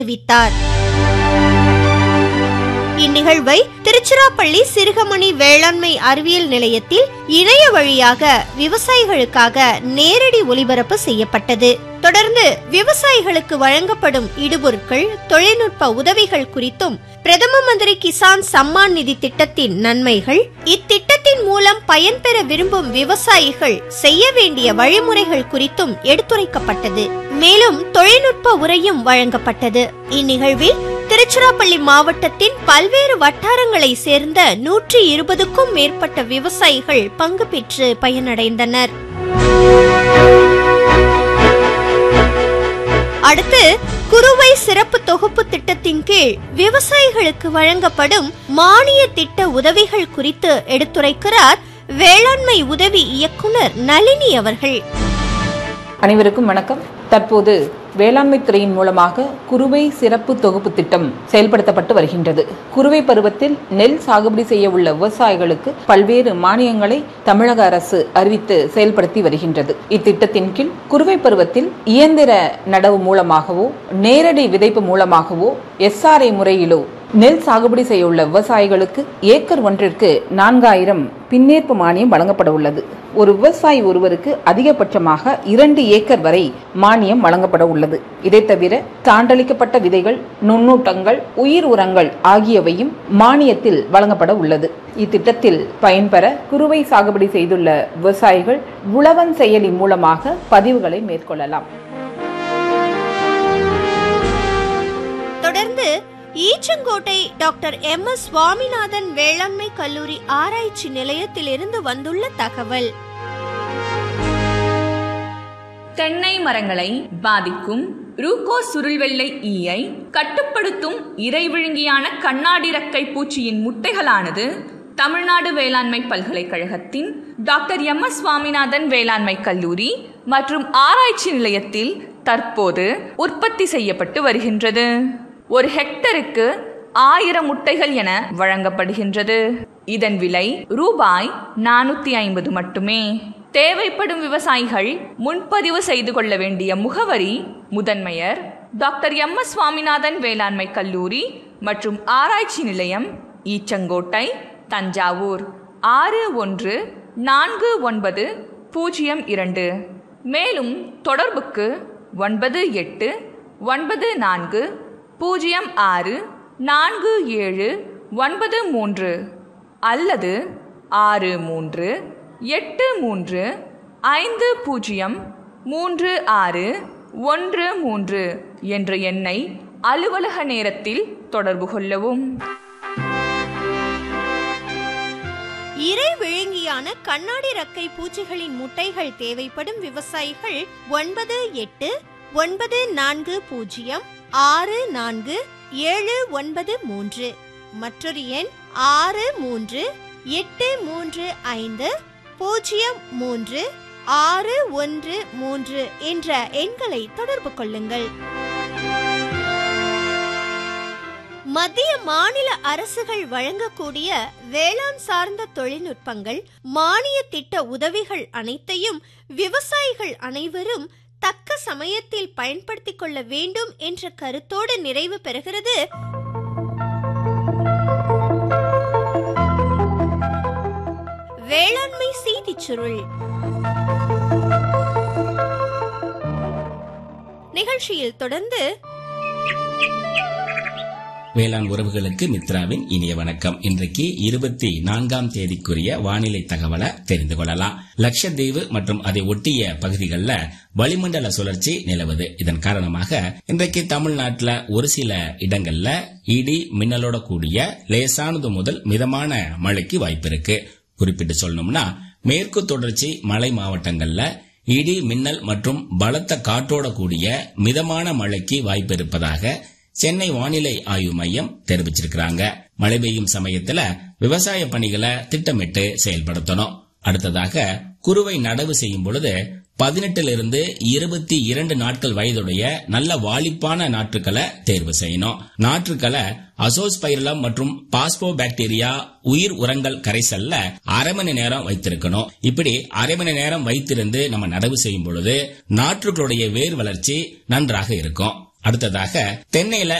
தெரிவித்தார் இந்நிகழ்வை திருச்சிராப்பள்ளி சிறுகமணி வேளாண்மை அறிவியல் நிலையத்தில் இணைய வழியாக விவசாயிகளுக்காக நேரடி ஒலிபரப்பு செய்யப்பட்டது தொடர்ந்து விவசாயிகளுக்கு வழங்கப்படும் இடுபொருட்கள் தொழில்நுட்ப உதவிகள் குறித்தும் பிரதம மந்திரி கிசான் சம்மான் நிதி திட்டத்தின் நன்மைகள் இத்திட்டத்தின் மூலம் பயன்பெற விரும்பும் விவசாயிகள் செய்ய வேண்டிய வழிமுறைகள் குறித்தும் எடுத்துரைக்கப்பட்டது மேலும் தொழில்நுட்ப உரையும் வழங்கப்பட்டது இந்நிகழ்வில் திருச்சிராப்பள்ளி மாவட்டத்தின் பல்வேறு வட்டாரங்களை சேர்ந்த நூற்றி இருபதுக்கும் மேற்பட்ட விவசாயிகள் பங்கு பெற்று பயனடைந்தனர் அடுத்து குறுவை சிறப்பு தொகுப்பு திட்டத்தின் கீழ் விவசாயிகளுக்கு வழங்கப்படும் மானிய திட்ட உதவிகள் குறித்து எடுத்துரைக்கிறார் வேளாண்மை உதவி இயக்குனர் நளினி அவர்கள் அனைவருக்கும் வணக்கம் தற்போது வேளாண்மை துறையின் மூலமாக குறுவை சிறப்பு தொகுப்பு திட்டம் செயல்படுத்தப்பட்டு வருகின்றது குறுவை பருவத்தில் நெல் சாகுபடி செய்ய உள்ள விவசாயிகளுக்கு பல்வேறு மானியங்களை தமிழக அரசு அறிவித்து செயல்படுத்தி வருகின்றது இத்திட்டத்தின் கீழ் குறுவை பருவத்தில் இயந்திர நடவு மூலமாகவோ நேரடி விதைப்பு மூலமாகவோ எஸ்ஆர்ஐ முறையிலோ நெல் சாகுபடி செய்ய உள்ள விவசாயிகளுக்கு ஏக்கர் ஒன்றிற்கு நான்காயிரம் பின்னேற்பு மானியம் வழங்கப்பட உள்ளது ஒரு விவசாயி ஒருவருக்கு அதிகபட்சமாக இரண்டு ஏக்கர் வரை மானியம் வழங்கப்பட உள்ளது இதை தவிர சான்றளிக்கப்பட்ட விதைகள் நுண்ணூட்டங்கள் உயிர் உரங்கள் ஆகியவையும் மானியத்தில் வழங்கப்பட உள்ளது இத்திட்டத்தில் பயன்பெற குறுவை சாகுபடி செய்துள்ள விவசாயிகள் உழவன் செயலி மூலமாக பதிவுகளை மேற்கொள்ளலாம் தொடர்ந்து ஈச்சங்கோட்டை டாக்டர் எம் எஸ் சுவாமிநாதன் வேளாண்மை கல்லூரி ஆராய்ச்சி நிலையத்திலிருந்து வந்துள்ள தகவல் தென்னை மரங்களை பாதிக்கும் ரூகோ சுருள்வெள்ளை ஈயை கட்டுப்படுத்தும் இறை விழுங்கியான கண்ணாடி ரக்கை பூச்சியின் முட்டைகளானது தமிழ்நாடு வேளாண்மை பல்கலைக்கழகத்தின் டாக்டர் எம் எஸ் சுவாமிநாதன் வேளாண்மை கல்லூரி மற்றும் ஆராய்ச்சி நிலையத்தில் தற்போது உற்பத்தி செய்யப்பட்டு வருகின்றது ஒரு ஹெக்டருக்கு ஆயிரம் முட்டைகள் என வழங்கப்படுகின்றது இதன் விலை ரூபாய் நானூத்தி ஐம்பது மட்டுமே தேவைப்படும் விவசாயிகள் முன்பதிவு செய்து கொள்ள வேண்டிய முகவரி முதன்மையர் டாக்டர் எம் எஸ் சுவாமிநாதன் வேளாண்மை கல்லூரி மற்றும் ஆராய்ச்சி நிலையம் ஈச்சங்கோட்டை தஞ்சாவூர் ஆறு ஒன்று நான்கு ஒன்பது பூஜ்ஜியம் இரண்டு மேலும் தொடர்புக்கு ஒன்பது எட்டு ஒன்பது நான்கு பூஜ்ஜியம் ஆறு நான்கு ஏழு ஒன்பது மூன்று அல்லது ஆறு மூன்று எட்டு மூன்று ஐந்து பூஜ்ஜியம் மூன்று ஆறு ஒன்று மூன்று என்ற எண்ணை அலுவலக நேரத்தில் தொடர்பு கொள்ளவும் இறை விழுங்கியான கண்ணாடி ரக்கை பூச்சிகளின் முட்டைகள் தேவைப்படும் விவசாயிகள் ஒன்பது எட்டு ஒன்பது நான்கு பூஜ்ஜியம் ஆறு நான்கு ஏழு ஒன்பது மூன்று மற்றொரு எண் ஆறு மூன்று எட்டு மூன்று ஐந்து பூஜ்ஜியம் மூன்று ஆறு ஒன்று மூன்று என்ற எண்களை தொடர்பு கொள்ளுங்கள் மத்திய மாநில அரசுகள் வழங்கக்கூடிய வேளாண் சார்ந்த தொழில்நுட்பங்கள் மானிய திட்ட உதவிகள் அனைத்தையும் விவசாயிகள் அனைவரும் தக்க சமயத்தில் பயன்படுத்திக் கொள்ள வேண்டும் என்ற கருத்தோடு நிறைவு பெறுகிறது வேளாண்மை செய்திச் சுருள் நிகழ்ச்சியில் தொடர்ந்து வேளாண் உறவுகளுக்கு மித்ராவின் இனிய வணக்கம் இன்றைக்கு இருபத்தி நான்காம் தேதிக்குரிய வானிலை தகவலை தெரிந்து கொள்ளலாம் லட்சத்தீவு மற்றும் அதை ஒட்டிய பகுதிகளில் வளிமண்டல சுழற்சி நிலவுது இதன் காரணமாக இன்றைக்கு தமிழ்நாட்டில் ஒரு சில இடங்கள்ல இடி மின்னலோட கூடிய லேசானது முதல் மிதமான மழைக்கு வாய்ப்பு இருக்கு குறிப்பிட்டு சொல்லணும்னா மேற்கு தொடர்ச்சி மலை மாவட்டங்கள்ல இடி மின்னல் மற்றும் பலத்த காற்றோட கூடிய மிதமான மழைக்கு வாய்ப்பு இருப்பதாக சென்னை வானிலை ஆய்வு மையம் தெரிவிச்சிருக்கிறாங்க மழை பெய்யும் சமயத்துல விவசாய பணிகளை திட்டமிட்டு செயல்படுத்தணும் அடுத்ததாக குறுவை நடவு செய்யும் பொழுது பதினெட்டுல இருந்து இருபத்தி இரண்டு நாட்கள் வயதுடைய நல்ல வாலிப்பான நாற்றுக்களை தேர்வு செய்யணும் நாற்றுக்களை அசோஸ்பைரலம் மற்றும் பாஸ்போ பாக்டீரியா உயிர் உரங்கள் கரைசல்ல அரை மணி நேரம் வைத்திருக்கணும் இப்படி அரை மணி நேரம் வைத்திருந்து நம்ம நடவு செய்யும் பொழுது நாற்றுகளுடைய வேர் வளர்ச்சி நன்றாக இருக்கும் அடுத்ததாக தென்னையில